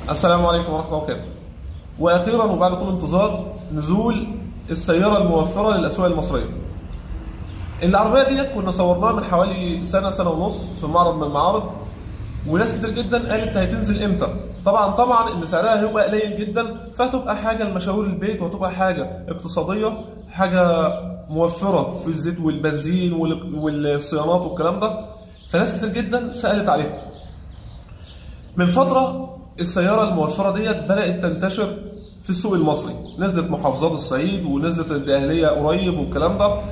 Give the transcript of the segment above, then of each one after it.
السلام عليكم ورحمة الله وبركاته. وأخيرا وبعد طول انتظار نزول السيارة الموفرة للأسواق المصرية. العربية ديت كنا صورناها من حوالي سنة سنة ونص في معرض من المعارض وناس كتير جدا قالت هتنزل امتى؟ طبعا طبعا ان سعرها هيبقى قليل جدا فهتبقى حاجة لمشاوير البيت وهتبقى حاجة اقتصادية حاجة موفرة في الزيت والبنزين وال- والصيانات والكلام ده فناس كتير جدا سألت عليها. من فترة السيارة الموفرة ديت بدأت تنتشر في السوق المصري نزلت محافظات الصعيد ونزلت الدقهلية قريب والكلام ده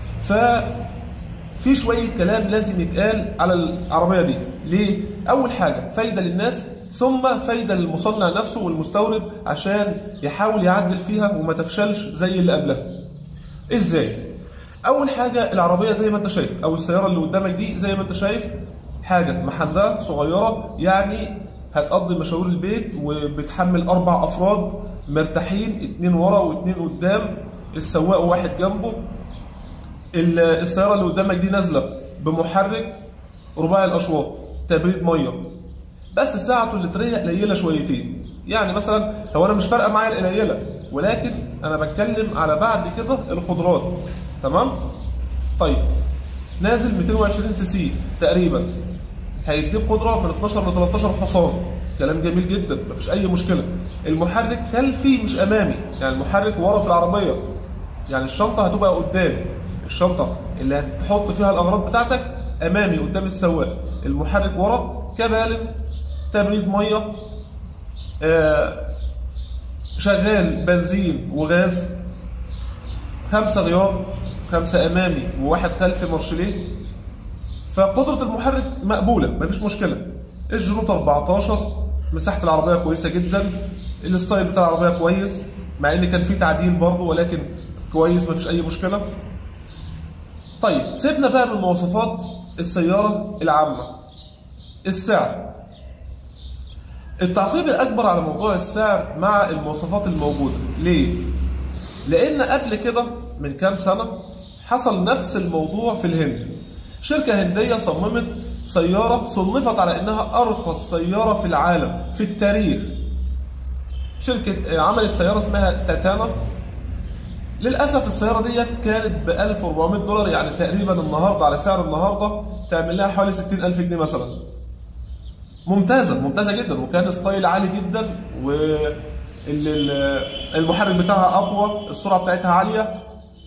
ففي شوية كلام لازم يتقال على العربية دي ليه؟ أول حاجة فايدة للناس ثم فايدة للمصنع نفسه والمستورد عشان يحاول يعدل فيها وما تفشلش زي اللي قبلها ازاي؟ اول حاجه العربيه زي ما انت شايف او السياره اللي قدامك دي زي ما انت شايف حاجه محندقه صغيره يعني هتقضي مشاوير البيت وبتحمل اربع افراد مرتاحين اتنين ورا واتنين قدام السواق وواحد جنبه ال- السياره اللي قدامك دي نازله بمحرك رباعي الاشواط تبريد ميه بس ساعته اللتريه قليله شويتين يعني مثلا هو انا مش فارقه معايا القليله ولكن انا بتكلم على بعد كده القدرات تمام طيب نازل 220 سي سي تقريبا هيديك قدره من 12 ل 13 حصان كلام جميل جدا مفيش اي مشكله المحرك خلفي مش امامي يعني المحرك ورا في العربيه يعني الشنطه هتبقى قدام الشنطه اللي هتحط فيها الاغراض بتاعتك امامي قدام السواق المحرك ورا كبالن تبريد ميه آه شغال بنزين وغاز خمسة غيار خمسة أمامي وواحد خلفي مارشليه فقدرة المحرك مقبولة مفيش مشكلة الجروط 14 مساحة العربية كويسة جدا الستايل بتاع العربية كويس مع ان كان في تعديل برضه ولكن كويس مفيش أي مشكلة طيب سيبنا بقى من مواصفات السيارة العامة السعر التعقيب الأكبر على موضوع السعر مع المواصفات الموجودة ليه؟ لأن قبل كده من كام سنة حصل نفس الموضوع في الهند شركة هندية صممت سيارة صنفت على إنها أرخص سيارة في العالم في التاريخ شركة عملت سيارة اسمها تاتانا للأسف السيارة ديت كانت ب 1400 دولار يعني تقريبا النهاردة على سعر النهاردة تعمل لها حوالي 60000 جنيه مثلا ممتازة ممتازة جدا وكان ستايل عالي جدا والمحرك بتاعها أقوى السرعة بتاعتها عالية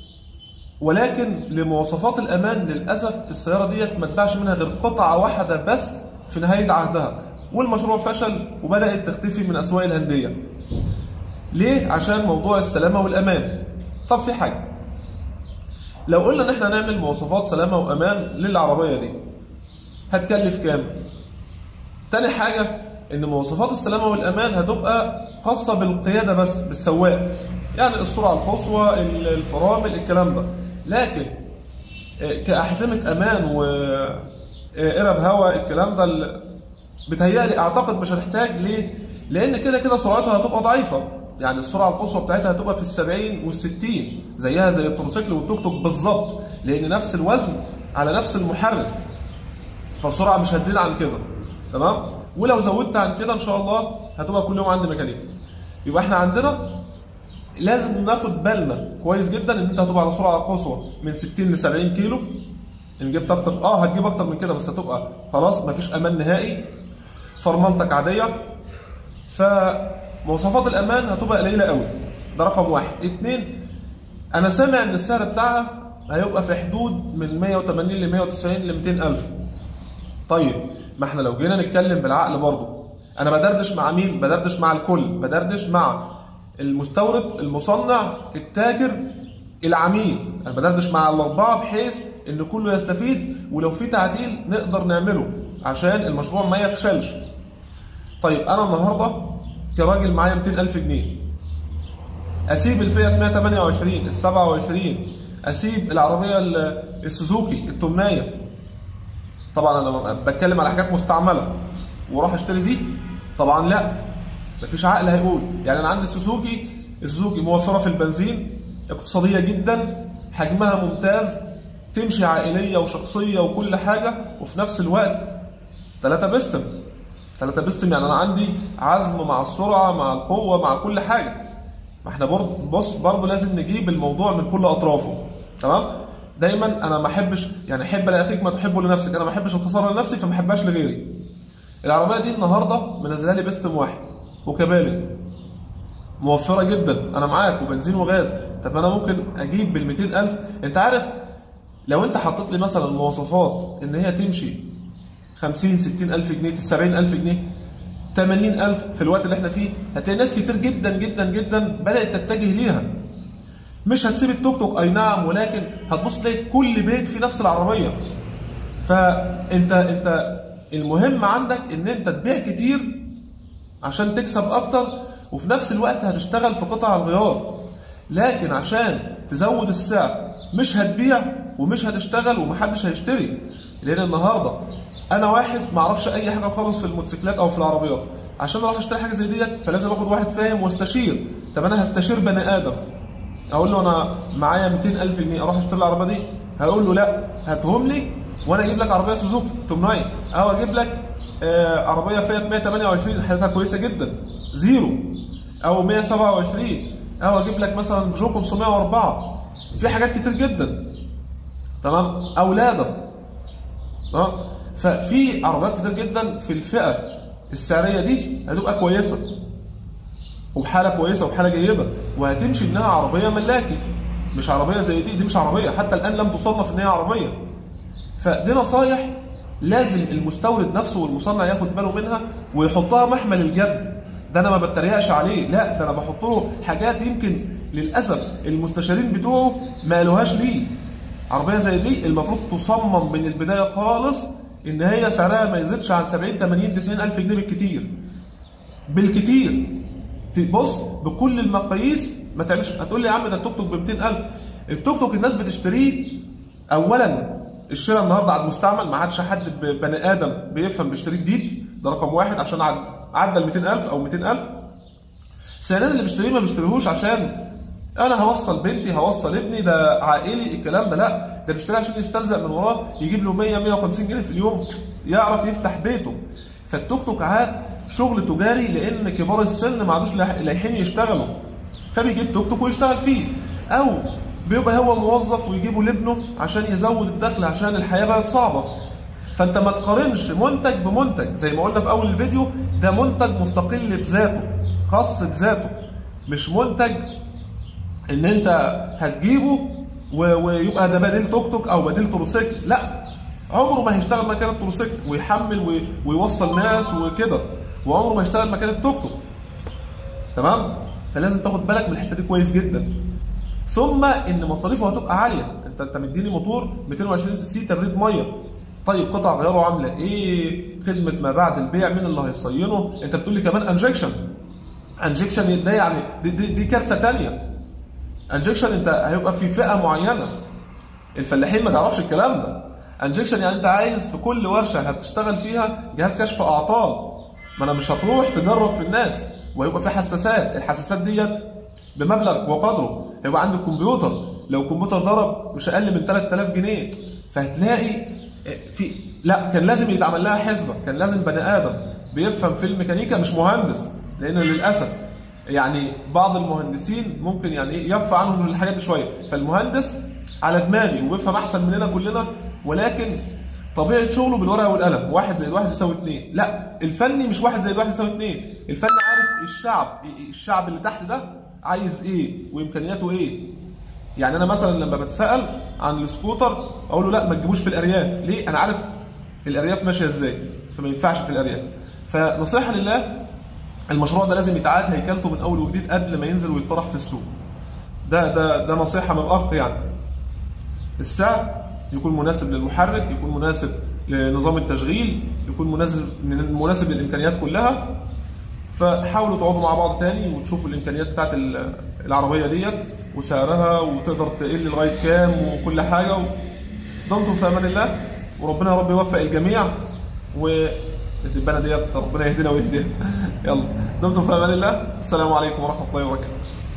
ولكن لمواصفات الأمان للأسف السيارة ديت ما اتباعش منها غير قطعة واحدة بس في نهاية عهدها والمشروع فشل وبدأت تختفي من أسواق الهندية ليه؟ عشان موضوع السلامة والأمان طب في حاجة لو قلنا ان احنا نعمل مواصفات سلامة وأمان للعربية دي هتكلف كام؟ تاني حاجة إن مواصفات السلامة والأمان هتبقى خاصة بالقيادة بس بالسواق يعني السرعة القصوى الفرامل الكلام ده لكن كأحزمة أمان وقرب هواء الكلام ده ال- بتهيألي أعتقد مش هتحتاج ليه؟ لأن كده كده سرعتها هتبقى ضعيفة يعني السرعة القصوى بتاعتها هتبقى في السبعين والستين زيها زي التروسيكل والتوك توك بالظبط لأن نفس الوزن على نفس المحرك فالسرعه مش هتزيد عن كده تمام ولو زودت عن كده ان شاء الله هتبقى كل يوم عندي ميكانيكي يبقى احنا عندنا لازم ناخد بالنا كويس جدا ان انت هتبقى على سرعه قصوى من 60 ل 70 كيلو ان جبت اكتر اه هتجيب اكتر من كده بس هتبقى خلاص مفيش امان نهائي فرملتك عاديه فمواصفات الامان هتبقى قليله قوي ده رقم واحد اتنين انا سامع ان السعر بتاعها هيبقى في حدود من 180 ل 190 ل 200 الف طيب ما احنا لو جينا نتكلم بالعقل برضه انا بدردش مع مين بدردش مع الكل بدردش مع المستورد المصنع التاجر العميل انا بدردش مع الاربعه بحيث ان كله يستفيد ولو في تعديل نقدر نعمله عشان المشروع ما يفشلش طيب انا النهارده كراجل معايا 200000 جنيه اسيب الفيات 128 ال 27 اسيب العربيه ال- السوزوكي التمنايه طبعا انا بتكلم على حاجات مستعمله واروح اشتري دي طبعا لا مفيش عقل هيقول يعني انا عندي السوزوكي السوزوكي موفره في البنزين اقتصاديه جدا حجمها ممتاز تمشي عائليه وشخصيه وكل حاجه وفي نفس الوقت ثلاثة بيستم 3 بيستم يعني انا عندي عزم مع السرعه مع القوه مع كل حاجه ما احنا برضه بص برضه لازم نجيب الموضوع من كل اطرافه تمام دايما انا ما احبش يعني حب لاخيك ما تحبه لنفسك انا ما احبش الخساره لنفسي فما احبهاش لغيري العربيه دي النهارده منزلها لي بيستم واحد وكبالن موفره جدا انا معاك وبنزين وغاز طب انا ممكن اجيب بال 200000 انت عارف لو انت حطيت لي مثلا مواصفات ان هي تمشي 50 60 الف جنيه 70 الف جنيه 80 الف في الوقت اللي احنا فيه هتلاقي ناس كتير جدا جدا جدا بدات تتجه ليها مش هتسيب التوك توك اي نعم ولكن هتبص تلاقي كل بيت فيه نفس العربيه فانت انت المهم عندك ان انت تبيع كتير عشان تكسب اكتر وفي نفس الوقت هتشتغل في قطع الغيار لكن عشان تزود السعر مش هتبيع ومش هتشتغل ومحدش هيشتري لان النهارده انا واحد ما اعرفش اي حاجه خالص في الموتوسيكلات او في العربيات عشان اروح اشتري حاجه زي ديت فلازم اخد واحد فاهم واستشير طب انا هستشير بني ادم اقول له انا معايا 200000 جنيه اروح اشتري العربيه دي هقول له لا هاتهم لي وانا اجيب لك عربيه سوزوكي تومناي او اجيب لك آه عربيه فيات 128 حالتها كويسه جدا زيرو او 127 او اجيب لك مثلا جو 504 في حاجات كتير جدا تمام او لادا تمام ففي عربيات كتير جدا في الفئه السعريه دي هتبقى كويسه وبحاله كويسه وبحاله جيده وهتمشي انها عربيه ملاكي مش عربيه زي دي دي مش عربيه حتى الان لم تصنف ان هي عربيه فدي نصايح لازم المستورد نفسه والمصنع ياخد باله منها ويحطها محمل الجد ده انا ما بتريقش عليه لا ده انا بحط له حاجات يمكن للاسف المستشارين بتوعه ما قالوهاش ليه عربيه زي دي المفروض تصمم من البدايه خالص ان هي سعرها ما يزيدش عن 70 80 90 الف جنيه بالكتير بالكتير تبص بكل المقاييس ما تعملش هتقول لي يا عم ده التوك توك ب 200000 التوك توك الناس بتشتريه اولا الشراء النهارده على المستعمل ما عادش حد بني ادم بيفهم بيشتري جديد ده رقم واحد عشان عدى ال 200000 او 200000 ثانيا اللي بيشتريه ما بيشتريهوش عشان انا هوصل بنتي هوصل ابني ده عائلي الكلام ده لا ده بيشتريه عشان يسترزق من وراه يجيب له 100 150 جنيه في اليوم يعرف يفتح بيته فالتوك توك عاد شغل تجاري لان كبار السن ما عادوش لايحين يشتغلوا فبيجيب توك توك ويشتغل فيه او بيبقى هو موظف ويجيبه لابنه عشان يزود الدخل عشان الحياه بقت صعبه فانت ما تقارنش منتج بمنتج زي ما قلنا في اول الفيديو ده منتج مستقل بذاته خاص بذاته مش منتج ان انت هتجيبه ويبقى ده بديل توك توك او بديل تروسيكل لا عمره ما هيشتغل مكان التروسيكل ويحمل ويوصل ناس وكده وعمره ما هيشتغل مكان التوك توك تمام فلازم تاخد بالك من الحته دي كويس جدا ثم ان مصاريفه هتبقى عاليه انت انت مديني موتور 220 سي سي تبريد ميه طيب قطع غياره عامله ايه خدمه ما بعد البيع مين اللي هيصينه انت بتقول لي كمان انجكشن انجكشن ده يعني دي, دي, دي كارثه ثانيه انجكشن انت هيبقى في فئه معينه الفلاحين ما تعرفش الكلام ده انجكشن يعني انت عايز في كل ورشه هتشتغل فيها جهاز كشف اعطال ما انا مش هتروح تجرب في الناس وهيبقى في حساسات الحساسات ديت بمبلغ وقدره هيبقى عندك كمبيوتر لو الكمبيوتر ضرب مش اقل من 3000 جنيه فهتلاقي في لا كان لازم يتعمل لها حسبه كان لازم بني ادم بيفهم في الميكانيكا مش مهندس لان للاسف يعني بعض المهندسين ممكن يعني ايه يخفى عنهم الحاجات دي شويه فالمهندس على دماغي وبيفهم احسن مننا كلنا ولكن طبيعه شغله بالورقه والقلم واحد زائد واحد يساوي اثنين لا الفني مش واحد زائد واحد يساوي اثنين الفني عارف الشعب الشعب اللي تحت ده عايز ايه وامكانياته ايه يعني انا مثلا لما بتسال عن السكوتر اقول له لا ما تجيبوش في الارياف ليه انا عارف الارياف ماشيه ازاي فما ينفعش في الارياف فنصيحه لله المشروع ده لازم يتعاد هيكلته من اول وجديد قبل ما ينزل ويطرح في السوق ده ده ده نصيحه من الاخ يعني السعر يكون مناسب للمحرك يكون مناسب لنظام التشغيل يكون مناسب مناسب للامكانيات كلها فحاولوا تقعدوا مع بعض تاني وتشوفوا الامكانيات بتاعت العربيه ديت وسعرها وتقدر تقل لغايه كام وكل حاجه دمتم في امان الله وربنا يا رب يوفق الجميع والدبانه ديت ربنا يهدينا ويهديها يلا دمتم في امان الله السلام عليكم ورحمه الله وبركاته